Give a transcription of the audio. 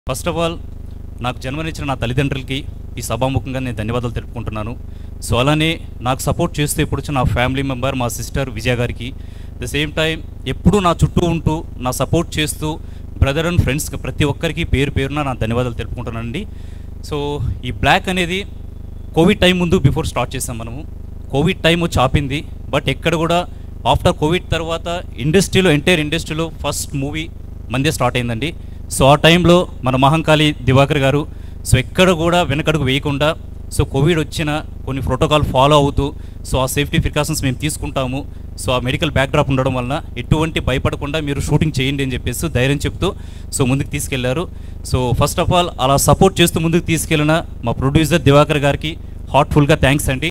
first of all నాకు జన్మనిచ్చిన నా తల్లిదండ్రులకి ఈ సభాముఖంగా నేను ధన్యవాదాలు తెలుపుకుంటున్నాను సో అలానే నాకు సపోర్ట్ చేస్తూ ఇప్పుడు వచ్చిన నా ఫ్యామిలీ మెంబర్ మా సిస్టర్ విజయ గారికి ద సేమ్ టైం ఎప్పుడూ నా చుట్టూ ఉంటూ నా సపోర్ట్ చేస్తూ బ్రదర్ అండ్ ఫ్రెండ్స్ ప్రతి ఒక్కరికి పేరు పేరున నా ధన్యవాదాలు తెలుపుకుంటున్నానండి సో ఈ బ్లాక్ అనేది కోవిడ్ టైం ముందు బిఫోర్ స్టార్ట్ చేసాం మనము కోవిడ్ టైం వచ్చి ఆపింది బట్ ఎక్కడ కూడా ఆఫ్టర్ కోవిడ్ తర్వాత ఇండస్ట్రీలో ఎంటైర్ ఇండస్ట్రీలో ఫస్ట్ మూవీ మందే స్టార్ట్ అయిందండి సో ఆ టైంలో మన మహంకాళి దివాకర్ గారు సో ఎక్కడ కూడా వెనకడుగు వేయకుండా సో కోవిడ్ వచ్చిన కొన్ని ప్రోటోకాల్ ఫాలో అవుతూ సో ఆ సేఫ్టీ ప్రికాషన్స్ మేము తీసుకుంటాము సో ఆ మెడికల్ బ్యాక్డ్రాప్ ఉండడం వలన ఎటువంటి భయపడకుండా మీరు షూటింగ్ చేయండి అని చెప్పేసి ధైర్యం చెప్తూ సో ముందుకు తీసుకెళ్లారు సో ఫస్ట్ ఆఫ్ ఆల్ అలా సపోర్ట్ చేస్తూ ముందుకు తీసుకెళ్ళిన మా ప్రొడ్యూసర్ దివాకర్ గారికి హార్ట్ఫుల్గా థ్యాంక్స్ అండి